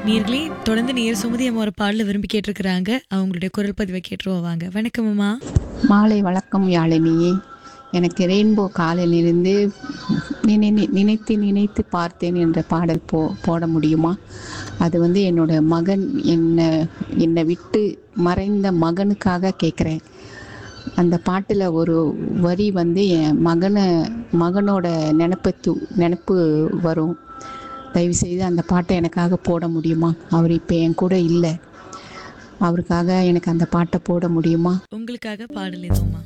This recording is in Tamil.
நேர்களே தொடர்ந்து நேர் சுமதி அம்மா ஒரு பாடல விரும்பி கேட்டிருக்கிறாங்க அவங்களுடைய குரல் பதிவை கேட்டுருவோம் வாங்க வணக்கம் அம்மா மாலை வணக்கம் யாழினியே எனக்கு ரெயின்போ காலையிலிருந்து நினை நினைத்து நினைத்து பார்த்தேன் என்ற பாடல் போ போட முடியுமா அது வந்து என்னோட மகன் என்னை என்னை விட்டு மறைந்த மகனுக்காக கேட்குறேன் அந்த பாட்டில் ஒரு வரி வந்து என் மகனை மகனோட நினப்பு து நினப்பு வரும் தயவுசெய்து அந்த பாட்டை எனக்காக போட முடியுமா அவர் இப்போ என் கூட இல்லை அவருக்காக எனக்கு அந்த பாட்டை போட முடியுமா உங்களுக்காக பாடல் எதுவும்மா